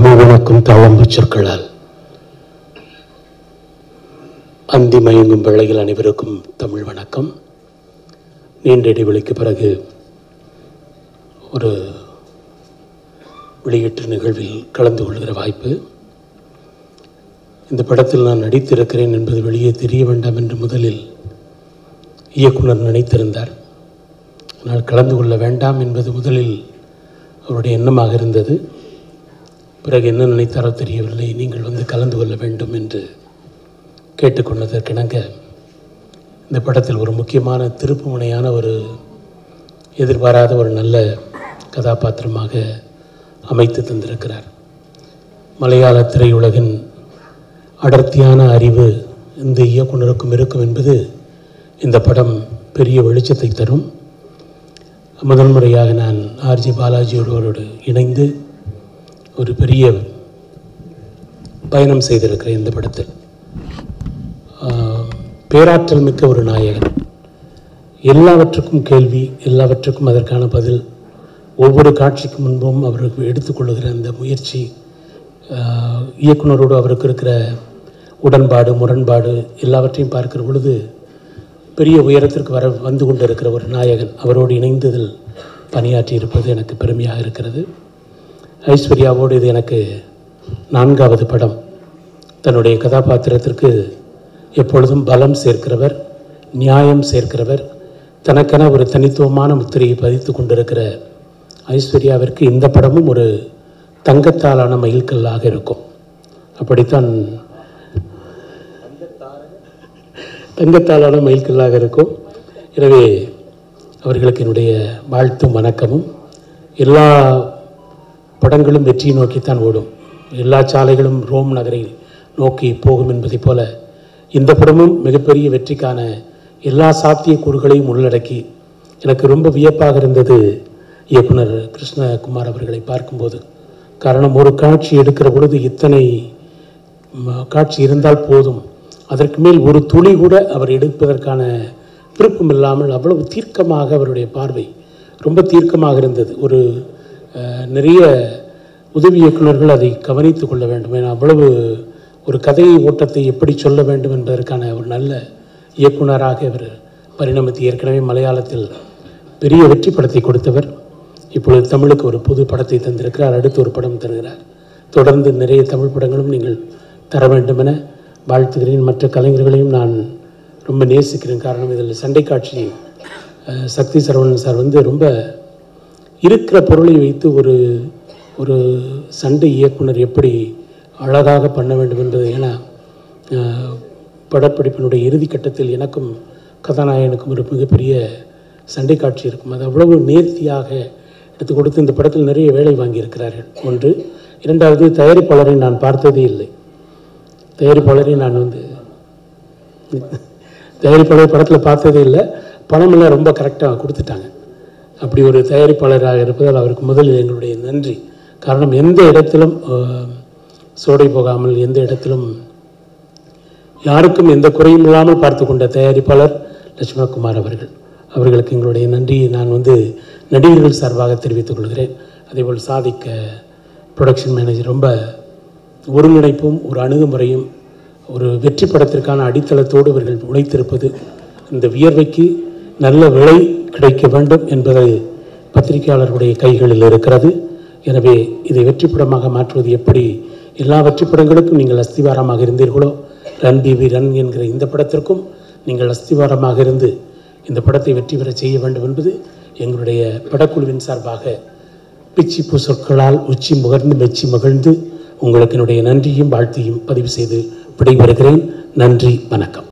இமை விளக்கும் தாளம்பு சொற்களால் அந்தி மயங்கும் வேளையில் அனைவருக்கும் தமிழ் வணக்கம் நீண்ட இடைவெளிக்கு பிறகு ஒரு வெளியீட்டு நிகழ்வில் கலந்து கொள்கிற வாய்ப்பு இந்த படத்தில் நான் நடித்திருக்கிறேன் என்பது வெளியே தெரிய வேண்டாம் என்று முதலில் இயக்குனர் நினைத்திருந்தார் ஆனால் கலந்து கொள்ள வேண்டாம் என்பது முதலில் அவருடைய எண்ணமாக இருந்தது பிறகு என்ன நினைத்தாரோ தெரியவில்லை நீங்கள் வந்து கலந்து கொள்ள வேண்டும் என்று கேட்டுக்கொண்டதற்கிணங்க இந்த படத்தில் ஒரு முக்கியமான திருப்புமுனையான ஒரு எதிர்பாராத ஒரு நல்ல கதாபாத்திரமாக அமைத்து தந்திருக்கிறார் மலையாள திரையுலகின் அடர்த்தியான அறிவு இந்த இயக்குனருக்கும் இருக்கும் என்பது இந்த படம் பெரிய வெளிச்சத்தை தரும் முதல் முறையாக நான் ஆர்ஜி பாலாஜியோடு இணைந்து ஒரு பெரிய பயணம் செய்திருக்கிறேன் இந்த படத்தில் ஆஹ், பேராற்றல் மிக்க ஒரு நாயகன் எல்லாவற்றுக்கும் கேள்வி எல்லாவற்றுக்கும் அதற்கான பதில் ஒவ்வொரு காட்சிக்கு முன்பும் அவருக்கு எடுத்துக்கொள்ளுகிற அந்த முயற்சி ஆஹ், இயக்குனரோடு அவருக்கு இருக்கிற உடன்பாடு முரண்பாடு எல்லாவற்றையும் பார்க்கிற பொழுது பெரிய உயரத்திற்கு வர வந்து கொண்டிருக்கிற ஒரு நாயகன் அவரோடு இணைந்ததில் பணியாற்றி இருப்பது எனக்கு பெருமையாக இருக்கிறது ஐஸ்வர்யாவோடு இது எனக்கு நான்காவது படம் தன்னுடைய கதாபாத்திரத்திற்கு எப்பொழுதும் பலம் சேர்க்கிறவர் நியாயம் சேர்க்கிறவர் தனக்கென ஒரு தனித்துவமான முத்திரையை பதித்து கொண்டிருக்கிற ஐஸ்வர்யாவிற்கு இந்த படமும் ஒரு தங்கத்தாலான மைல்கல்லாக இருக்கும் அப்படித்தான் தங்கத்தாலான மைல்கல்லாக இருக்கும் எனவே அவர்களுக்கு என்னுடைய வாழ்த்தும் வணக்கமும் எல்லா படங்களும் வெற்றியை நோக்கித்தான் ஓடும் எல்லா சாலைகளும் ரோம் நகரை நோக்கி போகும் என்பதைப் போல இந்த படமும் மிகப்பெரிய வெற்றிக்கான எல்லா சாத்தியக்கூறுகளையும் உள்ளடக்கி எனக்கு ரொம்ப வியப்பாக இருந்தது இயக்குனர் கிருஷ்ணகுமார் அவர்களை பார்க்கும்போது காரணம் ஒரு காட்சி எடுக்கிற பொழுது இத்தனை ம, காட்சி இருந்தால் போதும் அதற்கு மேல் ஒரு துளி கூட அவர் எடுப்பதற்கான விருப்பம் இல்லாமல் அவ்வளவு தீர்க்கமாக அவருடைய பார்வை ரொம்ப தீர்க்கமாக இருந்தது ஒரு அஹ், நிறைய உதவி இயக்குனர்கள் அதை கவனித்து கொள்ள வேண்டும் ஏன்னா அவ்வளவு ஒரு கதை ஓட்டத்தை எப்படி சொல்ல வேண்டும் என்பதற்கான ஒரு நல்ல இயக்குனராக இவர் பரிணமித்து ஏற்கனவே மலையாளத்தில் பெரிய வெற்றி படத்தை கொடுத்தவர் இப்பொழுது தமிழுக்கு ஒரு புது படத்தை தந்திருக்கிறார் அடுத்து ஒரு படம் தருகிறார் தொடர்ந்து நிறைய தமிழ் படங்களும் நீங்கள் தர வேண்டும் என வாழ்த்துகிறேன் மற்ற கலைஞர்களையும் நான் ரொம்ப நேசிக்கிறேன் காரணம் இதில் சண்டை காட்சி அஹ், சக்தி சரவணன் சார் வந்து ரொம்ப இருக்கிற பொருளை வைத்து ஒரு ஒரு சண்டை இயக்குனர் எப்படி அழகாக பண்ண வேண்டும் என்பது ஏன்னா அஹ், படப்பிடிப்பினுடைய இறுதி கட்டத்தில் எனக்கும் கதாநாயகனுக்கும் ஒரு மிகப்பெரிய சண்டை காட்சி இருக்கும் அது அவ்வளவு நேர்த்தியாக எடுத்து கொடுத்து இந்த படத்தில் நிறைய வேலை வாங்கியிருக்கிறார்கள் ஒன்று இரண்டாவது தயாரிப்பாளரை நான் பார்த்ததே இல்லை தயாரிப்பாளரை நான் வந்து தயாரிப்பாளர் படத்தில் பார்த்ததே இல்லை பணமெல்லாம் ரொம்ப கரெக்டாக கொடுத்துட்டாங்க அப்படி ஒரு தயாரிப்பாளராக இருப்பதால் அவருக்கு முதலில் எங்களுடைய நன்றி காரணம் எந்த இடத்திலும் அஹ், சோடை போகாமல் எந்த இடத்திலும் யாருக்கும் எந்த குறையும் இல்லாமல் பார்த்து கொண்ட தயாரிப்பாளர் லட்சுமணகுமார் அவர்கள் அவர்களுக்கு எங்களுடைய நன்றியை நான் வந்து நடிகர்கள் சார்பாக தெரிவித்துக் கொள்கிறேன் அதேபோல் சாதிக்க ப்ரொடக்ஷன் மேனேஜர் ரொம்ப ஒருங்கிணைப்பும் ஒரு அணுகுமுறையும் ஒரு வெற்றி படத்திற்கான அடித்தளத்தோடு இவர்கள் உழைத்திருப்பது இந்த வியர்வைக்கு நல்ல விலை கிடைக்க வேண்டும் என்பது பத்திரிகையாளர்களுடைய கைகளில் இருக்கிறது எனவே இதை வெற்றி படமாக மாற்றுவது எப்படி எல்லா வெற்றி படங்களுக்கும் நீங்கள் அஸ்திவாரமாக இருந்தீர்களோ ரன் பிபி ரன் என்கிற இந்த படத்திற்கும் நீங்கள் அஸ்திவாரமாக இருந்து இந்த படத்தை வெற்றி பெற செய்ய வேண்டும் என்பது எங்களுடைய படக்குழுவின் சார்பாக பிச்சி பூ சொற்களால் உச்சி முகர்ந்து மெச்சி மகிழ்ந்து உங்களுக்கு என்னுடைய நன்றியும் வாழ்த்தையும் பதிவு செய்து விடைபெறுகிறேன் நன்றி வணக்கம்